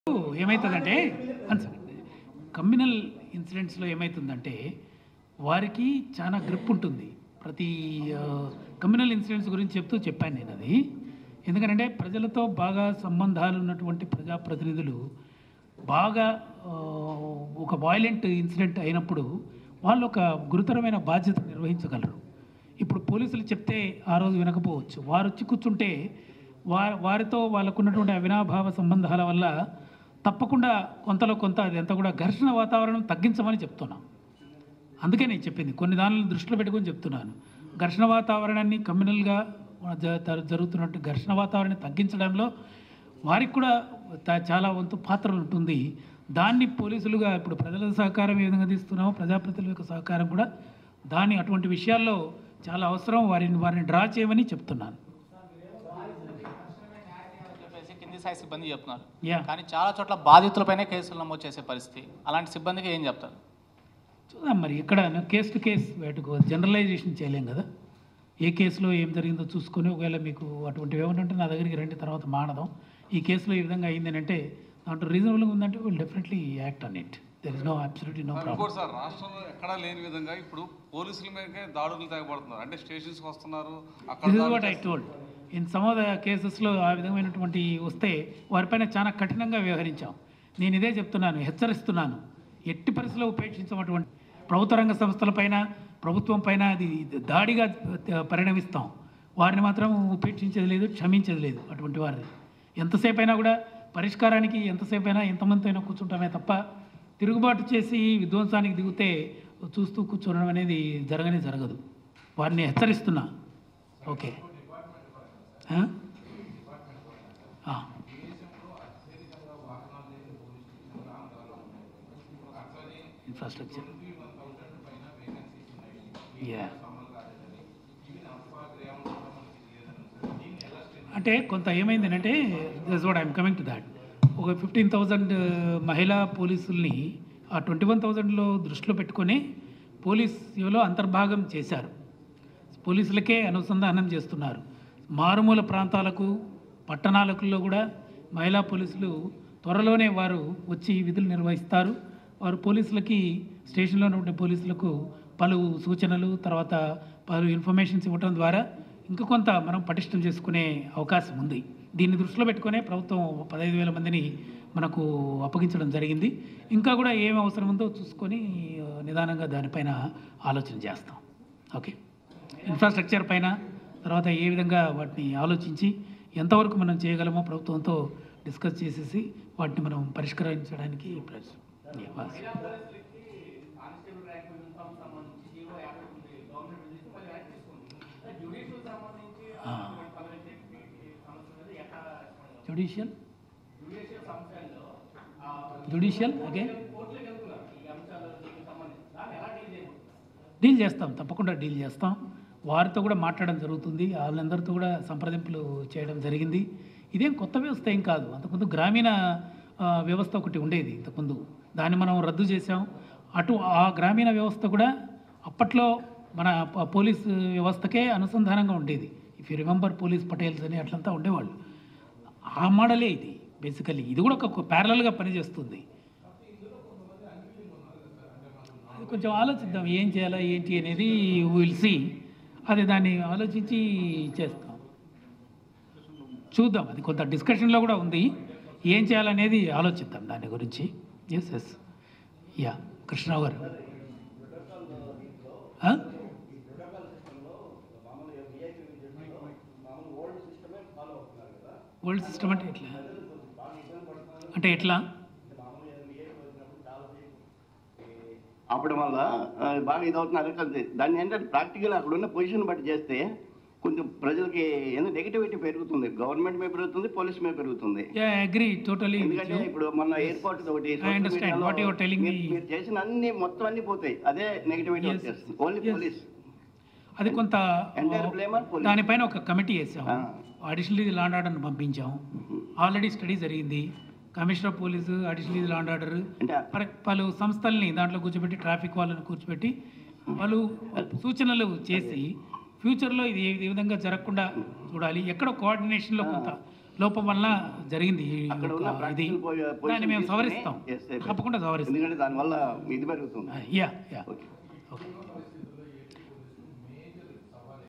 ఏమవుతుందంటే one second communal ఇన్సిడెంట్స్లో ఏమవుతుందంటే వారికి చాలా గ్రిప్ ఉంటుంది ప్రతి కమ్యూనల్ ఇన్సిడెంట్స్ గురించి చెప్తూ చెప్పాను నేను అది ఎందుకంటే ప్రజలతో బాగా సంబంధాలు ఉన్నటువంటి ప్రజాప్రతినిధులు బాగా ఆ, ఒక వాయిలెంట్ ఇన్సిడెంట్ అయినప్పుడు వాళ్ళు ఒక గురుతరమైన బాధ్యత నిర్వహించగలరు ఇప్పుడు పోలీసులు చెప్తే ఆ రోజు వినకపోవచ్చు వారు వచ్చి కూర్చుంటే వారి వారితో వాళ్ళకున్నటువంటి అవినాభావ సంబంధాల వల్ల తప్పకుండా కొంతలో కొంత అది ఎంత కూడా ఘర్షణ వాతావరణం తగ్గించమని చెప్తున్నాం అందుకే నేను చెప్పింది కొన్ని దానిని దృష్టిలో పెట్టుకొని చెప్తున్నాను ఘర్షణ వాతావరణాన్ని కమ్యూనల్గా జ- జ- జరుగుతున్నట్టు ఘర్షణ వాతావరణాన్ని తగ్గించడంలో వారికి కూడా త- చాలా వంతు పాత్ర ఉంటుంది దాన్ని పోలీసులుగా ఇప్పుడు ప్రజల సహకారం ఏ విధంగా తీస్తున్నామో ప్రజాప్రతినిధుల యొక్క సహకారం కూడా దాన్ని అటువంటి విషయాల్లో చాలా అవసరం వారిని వారిని డ్రా చేయమని చెప్తున్నాను చెప్పేసి కింది స్థాయి సిబ్బంది చెప్తున్నారు యా కానీ చాలా చోట్ల బాధితులపైనే కేసులు నమోదు చేసే పరిస్థితి అలాంటి సిబ్బందికి ఏం చెప్తారు చూద్దాం మరి ఇక్కడ కేస్ టు కేస్ వేటుకు జనరలైజేషన్ చేయలేం కదా ఏ కేసులో ఏం జరిగిందో చూసుకొని ఒకవేళ మీకు అటువంటివి ఏమైనా ఉంటే నా దగ్గరికి రండి తర్వాత మాడదాం ఈ కేసులో ఈ విధంగా అయింది అంటే దాంట్లో రీజనబుల్గా ఉందంటే will definitely act on it there is no absolutely no problem ఇంకోటి సార్ రాష్ట్రంలో ఎక్కడా లేని విధంగా ఇప్పుడు పోలీసుల మీదకే దాడులు తెగబడుతున్నారు అంటే స్టేషన్స్కి వస్తున్నారు అక్కడ దిస్ ఇస్ దాడులు what I told in some of the కేసెస్లో ఆ విధమైనటువంటి వస్తే వారిపైన చాలా కఠినంగా వ్యవహరించాం నేను ఇదే చెప్తున్నాను హెచ్చరిస్తున్నాను ఎట్టి పరిస్థితిలో ఉపేక్షించమటువంటి ప్రభుత్వ రంగ సంస్థలపైన ప్రభుత్వం పైన అది దాడిగా పరిణమిస్తాం వారిని మాత్రం ఉపేక్షించేది లేదు క్షమించేది లేదు అటువంటి వారిని ఎంతసేపు అయినా కూడా పరిష్కారానికి ఎంతసేపు అయినా ఎంతమంది అయినా కూర్చుంటామే తప్ప తిరుగుబాటు చేసి విధ్వంసానికి దిగితే చూస్తూ కూర్చోవడం అనేది జరగనే జరగదు వారిని హెచ్చరిస్తున్నా ఓకే ఆ? ఆ. ఇన్ఫ్రాస్ట్రక్చర్ యా అంటే కొంత ఏమైంది అంటే this what I'm coming to that ఒక ఫిఫ్టీన్ థౌజండ్ మహిళా పోలీసుల్ని ఆ ట్వంటీ వన్ థౌజండ్లో దృష్టిలో పెట్టుకొని పోలీస్ ఇవిలో అంతర్భాగం చేశారు పోలీసులకే అనుసంధానం చేస్తున్నారు మారుమూల ప్రాంతాలకు పట్టణాలలో కూడా మహిళా పోలీసులు త్వరలోనే వారు వచ్చి విధులు నిర్వహిస్తారు వారు పోలీసులకి స్టేషన్లో ఉన్నటువంటి పోలీసులకు పలు సూచనలు తర్వాత పలు ఇన్ఫర్మేషన్స్ ఇవ్వడం ద్వారా ఇంకా కొంత మనం పటిష్టం చేసుకునే అవకాశం ఉంది దీన్ని దృష్టిలో పెట్టుకునే ప్రభుత్వం పదహైదు వేల మందిని మనకు అప్పగించడం జరిగింది ఇంకా కూడా ఏం అవసరం ఉందో చూసుకొని ఆ, నిదానంగా దానిపైన ఆలోచన చేస్తాం ఓకే ఇన్ఫ్రాస్ట్రక్చర్ పైన తర్వాత ఏ విధంగా వాటిని ఆలోచించి ఎంతవరకు మనం చేయగలమో ప్రభుత్వంతో డిస్కస్ చేసేసి వాటిని మనం పరిష్కరించడానికి ప్రయత్నం Yeah, was. ఆ. జ్యుడిషియల్ జ్యుడిషియల్ ఓకే డీల్ చేస్తాం తప్పకుండా డీల్ చేస్తాం వారితో కూడా మాట్లాడడం జరుగుతుంది వాళ్ళందరితో కూడా సంప్రదింపులు చేయడం జరిగింది ఇదేం కొత్త వ్యవస్థ ఏం కాదు అంతకుముందు గ్రామీణ ఆ, వ్యవస్థ ఒకటి ఉండేది ఇంతకుముందు దాన్ని మనం రద్దు చేసాం అటు ఆ గ్రామీణ వ్యవస్థ కూడా అప్పట్లో మన ప- పోలీస్ వ్యవస్థకే అనుసంధానంగా ఉండేది if you remember police Patels అని అట్లంతా ఉండేవాళ్ళు ఆ మోడలే ఇది బేసికలీ ఇది కూడా ఒక ప్యారలల్గా పనిచేస్తుంది అది కొంచెం ఆలోచిద్దాం ఏం చేయాలా ఏంటి అనేది విల్ సి అది దాన్ని ఆలోచించి చేస్తాం చూద్దాం అది కొంత డిస్కషన్లో కూడా ఉంది ఏం చేయాలనేది ఆలోచిద్దాం దాని గురించి ఎస్ ఎస్ యా కృష్ణరావు గారు ఆ? ఓల్డ్ సిస్టమ్ అంటే ఎట్లా అంటే ఎట్లా అప్పటి వల్ల ఆ, బాగా ఇదవుతున్నారు కదా దాన్ని ఏంటంటే ప్రాక్టికల్ అక్కడ ఉన్న పొజిషన్ బట్టి చేస్తే కొంచెం ప్రజలకి ఎందుకు నెగిటివిటీ పెరుగుతుంది గవర్నమెంట్ మీద పెరుగుతుంది పోలీస్ మీద పెరుగుతుంది యా అగ్రీ టోటలీ ఎందుకంటే ఇప్పుడు మొన్న ఎయిర్పోర్ట్ ఒకటి social understand media లో what you are telling మీరు- me. మీరు చేసిన అన్ని మొత్తం అన్ని పోతాయి అదే నెగిటివిటీ Yes. వచ్చేస్తుంది ఓన్లీ Yes. పోలీస్ అది కొంత Entire blame on police. దానిపైన ఒక కమిటీ వేసాం ఆ. అడిషనల్ లాండ్ ఆర్డర్ని పంపించాం ఆల్రెడీ స్టడీ జరిగింది commissioner of police additional land order అంటే మరి పలు సంస్థల్ని దాంట్లో కూర్చోబెట్టి ట్రాఫిక్ వాళ్ళని కూర్చోబెట్టి పలు సూచనలు చేసి ఫ్యూచర్లో ఇది ఏ విధంగా జరగకుండా చూడాలి ఎక్కడ కోఆర్డినేషన్లో కొంత లోపం వల్ల జరిగింది ఈ అక్కడ యొక్క ఉన్న ఇది practical po- position దాన్ని మేము తీసుకుని- సవరిస్తాం Yes, sir. తప్పకుండా సవరిస్తాం ఎందుకంటే దానివల్ల ఇది పెరుగుతుంది యా యా ఓకే ఓకే